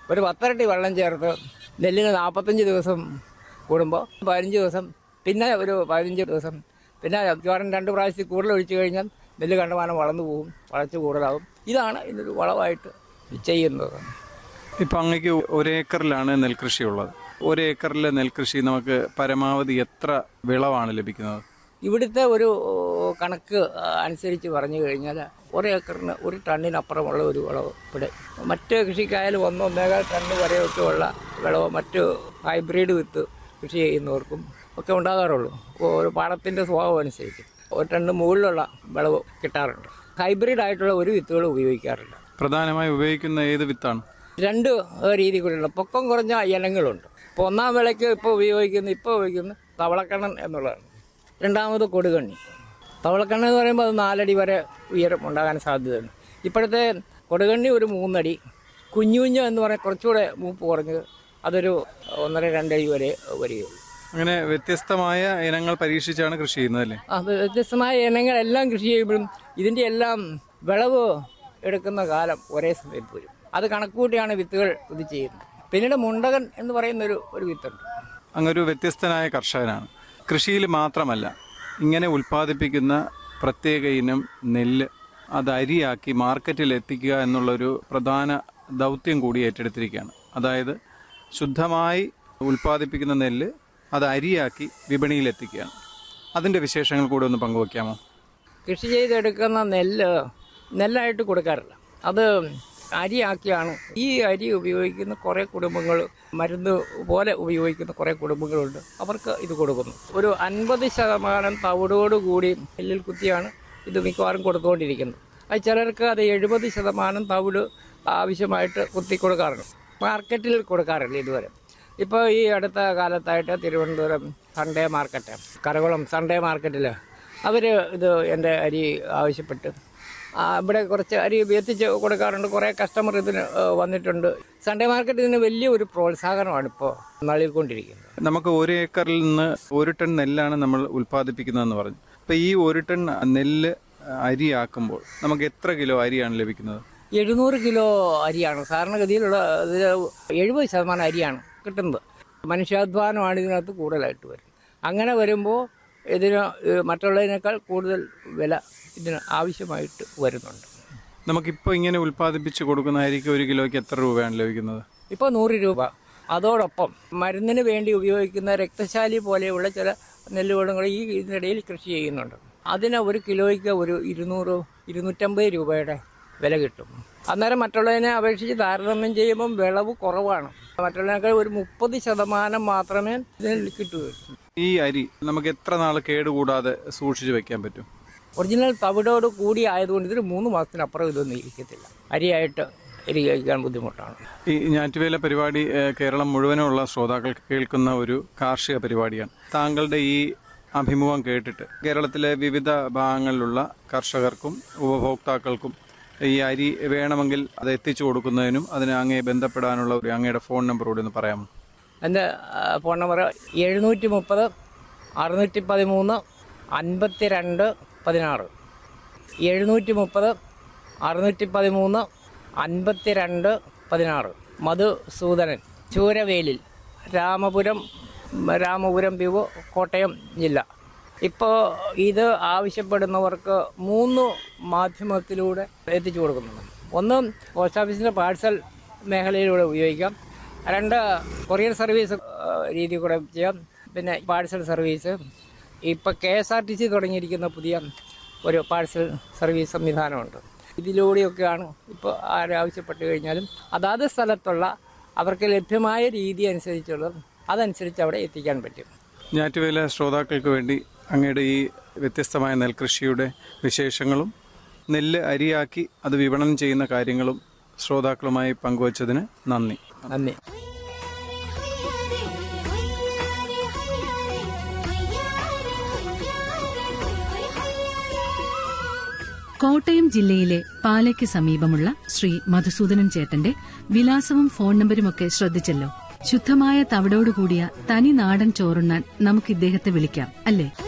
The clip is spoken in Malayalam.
ഒരു പത്തരട്ടി വെള്ളം ചേർത്ത് നെല്ലിന് നാൽപ്പത്തഞ്ച് ദിവസം കൂടുമ്പോൾ പതിനഞ്ച് ദിവസം പിന്നെ ഒരു പതിനഞ്ച് ദിവസം പിന്നെ മിക്കവാറും രണ്ട് പ്രാവശ്യത്തിൽ കൂടുതൽ ഒഴിച്ചു കഴിഞ്ഞാൽ നെല്ല് കണ്ടമാനം വളർന്നു പോകും വളർച്ച കൂടുതലാകും ഇതാണ് ഇതിനൊരു വളമായിട്ട് ചെയ്യുന്നത് ഇപ്പം അങ്ങക്ക് ഒരേക്കറിലാണ് നെൽകൃഷി ഉള്ളത് ഒരേക്കറിലെ നെൽകൃഷി നമുക്ക് പരമാവധി എത്ര വിളവാണ് ലഭിക്കുന്നത് ഇവിടുത്തെ ഒരു കണക്ക് അനുസരിച്ച് പറഞ്ഞു കഴിഞ്ഞാൽ ഒരു ഏക്കറിന് ഒരു ടണ്ണിനപ്പുറമുള്ള ഒരു വിളവ് ഇവിടെ മറ്റ് കൃഷിക്കായാലും ഒന്ന് ഒന്നേകാൽ ടണ്ണ് വരെയൊക്കെ ഉള്ള വിളവ് മറ്റ് ഹൈബ്രിഡ് വിത്ത് കൃഷി ചെയ്യുന്നവർക്കും ഒക്കെ ഉണ്ടാകാറുള്ളൂ ഒരു പാടത്തിൻ്റെ സ്വഭാവം അനുസരിച്ച് ഒരു ടണ്ണ് മുകളിലുള്ള വിളവ് കിട്ടാറുണ്ട് ഹൈബ്രിഡ് ആയിട്ടുള്ള ഒരു വിത്തുകളും ഉപയോഗിക്കാറില്ല പ്രധാനമായി ഉപയോഗിക്കുന്ന ഏത് വിത്താണ് രണ്ട് രീതി കൂടിയുണ്ട് പൊക്കം കുറഞ്ഞ ഇനങ്ങളുണ്ട് ഇപ്പോൾ ഒന്നാം വിളയ്ക്ക് ഇപ്പോൾ ഉപയോഗിക്കുന്ന ഇപ്പോൾ ഉപയോഗിക്കുന്ന തവളക്കണ്ണൻ എന്നുള്ളതാണ് രണ്ടാമത് കൊടുകണ്ണി തവളക്കണ്ണൻ എന്ന് പറയുമ്പോൾ അത് നാലടി വരെ ഉയരം ഉണ്ടാകാൻ സാധ്യതയുണ്ട് ഇപ്പോഴത്തെ കൊടുകണ്ണി ഒരു മൂന്നടി കുഞ്ഞു കുഞ്ഞു എന്ന് പറഞ്ഞാൽ കുറച്ചുകൂടെ മൂപ്പ് കുറഞ്ഞ് അതൊരു ഒന്നര രണ്ടടി വരെ വരികയുള്ളൂ അങ്ങനെ വ്യത്യസ്തമായ ഇനങ്ങൾ പരീക്ഷിച്ചാണ് കൃഷി ചെയ്യുന്നത് അല്ലേ ആ വ്യത്യസ്തമായ ഇനങ്ങളെല്ലാം കൃഷി ചെയ്യുമ്പോഴും ഇതിൻ്റെ എല്ലാം വിളവ് എടുക്കുന്ന കാലം ഒരേ സമയത്ത് വരും അത് കണക്കുകൂട്ടിയാണ് വിത്തുകൾ ഇത് ചെയ്യുന്നത് പിന്നീട് മുണ്ടകൻ എന്ന് പറയുന്ന ഒരു ഒരു വിത്തുണ്ട് അങ്ങൊരു വ്യത്യസ്തനായ കർഷകനാണ് കൃഷിയിൽ മാത്രമല്ല ഇങ്ങനെ ഉൽപ്പാദിപ്പിക്കുന്ന പ്രത്യേക ഇനം നെല്ല് അത് അരിയാക്കി മാർക്കറ്റിൽ എത്തിക്കുക എന്നുള്ളൊരു പ്രധാന ദൗത്യം കൂടി ഏറ്റെടുത്തിരിക്കുകയാണ് അതായത് ശുദ്ധമായി ഉൽപ്പാദിപ്പിക്കുന്ന നെല്ല് അത് അരിയാക്കി വിപണിയിൽ എത്തിക്കുകയാണ് അതിൻ്റെ വിശേഷങ്ങൾ കൂടെ ഒന്ന് പങ്കുവയ്ക്കാമോ കൃഷി ചെയ്തെടുക്കുന്ന നെല്ല് നെല്ലായിട്ട് കൊടുക്കാറില്ല അത് അരിയാക്കിയാണ് ഈ അരി ഉപയോഗിക്കുന്ന കുറേ കുടുംബങ്ങൾ മരുന്ന് പോലെ ഉപയോഗിക്കുന്ന കുറേ കുടുംബങ്ങളുണ്ട് അവർക്ക് ഇത് കൊടുക്കുന്നു ഒരു അൻപത് ശതമാനം തവിടോടുകൂടി നെല്ലിൽ കുത്തിയാണ് ഇത് മിക്കവാറും കൊടുത്തുകൊണ്ടിരിക്കുന്നത് അത് ചിലർക്ക് അത് എഴുപത് ശതമാനം തവിട് ആവശ്യമായിട്ട് കുത്തി കൊടുക്കാറുണ്ട് മാർക്കറ്റിൽ കൊടുക്കാറില്ല ഇതുവരെ ഇപ്പോൾ ഈ അടുത്ത കാലത്തായിട്ട് Thiruvananthapuram Sunday market Karakulam Sunday മാർക്കറ്റിൽ അവർ ഇത് എൻ്റെ അരി ആവശ്യപ്പെട്ട് ആ, ഇവിടെ കുറച്ച് അരി എത്തിച്ച് കൊടുക്കാറുണ്ട് കുറേ കസ്റ്റമർ ഇതിന് ഏ, വന്നിട്ടുണ്ട് സൺഡേ മാർക്കറ്റ് ഇതിന് വലിയ ഒരു പ്രോത്സാഹനമാണ് ഇപ്പോൾ നൽകിക്കൊണ്ടിരിക്കുന്നത് നമുക്ക് ഒരു ഏക്കറിൽ നിന്ന് ഒരു ടൺ നെല്ലാണ് നമ്മൾ ഉൽപ്പാദിപ്പിക്കുന്നതെന്ന് പറഞ്ഞു അപ്പോൾ ഈ ഒരു ടൺ നെല്ല് അരിയാക്കുമ്പോൾ നമുക്ക് എത്ര കിലോ അരിയാണ് ലഭിക്കുന്നത് എഴുന്നൂറ് കിലോ അരിയാണ് സാധാരണഗതിയിലുള്ള ഇത് എഴുപത് ശതമാനം അരിയാണ് കിട്ടുന്നത് മനുഷ്യാധ്വാനമാണ് ഇതിനകത്ത് കൂടുതലായിട്ട് വരുന്നത് അങ്ങനെ വരുമ്പോൾ ഇതിന് ഏ, മറ്റുള്ളതിനേക്കാൾ കൂടുതൽ വില ഇതിന് ആവശ്യമായിട്ട് വരുന്നുണ്ട് നമുക്കിപ്പോൾ ഇങ്ങനെ ഉൽപ്പാദിപ്പിച്ച് കൊടുക്കുന്ന അരിക്ക് ഒരു കിലോയ്ക്ക് എത്ര രൂപയാണ് ലഭിക്കുന്നത് ഇപ്പോൾ നൂറ് രൂപ അതോടൊപ്പം മരുന്നിന് വേണ്ടി ഉപയോഗിക്കുന്ന രക്തശാലി പോലെയുള്ള ചില നെല്ലുകുളങ്ങൾ ഈ ഇതിനിടയിൽ കൃഷി ചെയ്യുന്നുണ്ട് അതിന് ഒരു കിലോയ്ക്ക് ഒരു ഇരുന്നൂറ് ഇരുന്നൂറ്റമ്പത് രൂപയുടെ വില കിട്ടും അന്നേരം മറ്റുള്ളതിനെ അപേക്ഷിച്ച് താരതമ്യം ചെയ്യുമ്പം വിളവ് കുറവാണ് മറ്റുള്ളതിനേക്കാൾ ഒരു മുപ്പത് ശതമാനം മാത്രമേ ഇതിന് കിട്ടുകയുള്ളൂ ഈ അരി നമുക്ക് എത്ര നാൾ കേടുകൂടാതെ സൂക്ഷിച്ചു വെക്കാൻ പറ്റും ഒറിജിനൽ തവിടോട് കൂടി ആയതുകൊണ്ട് ഇതിന് മൂന്ന് മാസത്തിനപ്പുറം ഇതൊന്നും ഇരിക്കത്തില്ല അരിയായിട്ട് അരി കഴിക്കാൻ ബുദ്ധിമുട്ടാണ് ഈ ഞാറ്റുവേല പരിപാടി ഏഹ്, കേരളം മുഴുവനുമുള്ള ശ്രോതാക്കൾ കേൾക്കുന്ന ഒരു കാർഷിക പരിപാടിയാണ് താങ്കളുടെ ഈ അഭിമുഖം കേട്ടിട്ട് കേരളത്തിലെ വിവിധ ഭാഗങ്ങളിലുള്ള കർഷകർക്കും ഉപഭോക്താക്കൾക്കും ഈ അരി വേണമെങ്കിൽ അത് എത്തിച്ചു കൊടുക്കുന്നതിനും അതിന് അങ്ങേ ബന്ധപ്പെടാനുള്ള ഒരു അങ്ങയുടെ ഫോൺ നമ്പർ കൂടി ഒന്ന് പറയാമോ എൻ്റെ ആ, ഫോൺ നമ്പർ എഴുന്നൂറ്റി മുപ്പത് അറുന്നൂറ്റി പതിമൂന്ന് അൻപത്തി രണ്ട് പതിനാറ് എഴുന്നൂറ്റി മുപ്പത് അറുന്നൂറ്റി പതിമൂന്ന് അൻപത്തി രണ്ട് പതിനാറ് മധുസൂദനൻ ചൂരവേലിൽ രാമപുരം രാമപുരം പിവ് കോട്ടയം ജില്ല ഇപ്പോൾ ഇത് ആവശ്യപ്പെടുന്നവർക്ക് മൂന്ന് മാധ്യമത്തിലൂടെ എത്തിച്ചു കൊടുക്കുന്നുണ്ട് ഒന്ന് പോസ്റ്റ് ഓഫീസിൻ്റെ പാഴ്സൽ മേഖലയിലൂടെ ഉപയോഗിക്കാം രണ്ട് കൊറിയർ സർവീസ് ആ, രീതി കൂടെ ചെയ്യാം പിന്നെ പാഴ്സൽ സർവീസ് ഇപ്പോൾ K S R T C തുടങ്ങിയിരിക്കുന്ന പുതിയ ഒരു പാഴ്സൽ സർവീസ് സംവിധാനമുണ്ട് ഇതിലൂടെയൊക്കെയാണ് ഇപ്പോൾ ആരാവശ്യപ്പെട്ട് കഴിഞ്ഞാലും അതാത് സ്ഥലത്തുള്ള അവർക്ക് ലഭ്യമായ രീതി അനുസരിച്ചുള്ള അതനുസരിച്ച് അവിടെ എത്തിക്കാൻ പറ്റും ഞാറ്റുവേല ശ്രോതാക്കൾക്ക് വേണ്ടി അങ്ങയുടെ ഈ വ്യത്യസ്തമായ നെൽകൃഷിയുടെ വിശേഷങ്ങളും നെല്ല് അരിയാക്കി അത് വിപണനം ചെയ്യുന്ന കാര്യങ്ങളും ശ്രോതാക്കളുമായി പങ്കുവച്ചതിന് നന്ദി നന്ദി കോട്ടയം ജില്ലയിലെ പാലയ്ക്ക് സമീപമുള്ള ശ്രീ മധുസൂദനൻ ചേട്ടന്റെ വിലാസവും ഫോൺ നമ്പരുമൊക്കെ ശ്രദ്ധിച്ചല്ലോ ശുദ്ധമായ തവിടോടുകൂടിയ തനി നാടൻ ചോറുണ്ണാൻ നമുക്ക് ഇദ്ദേഹത്തെ വിളിക്കാം അല്ലേ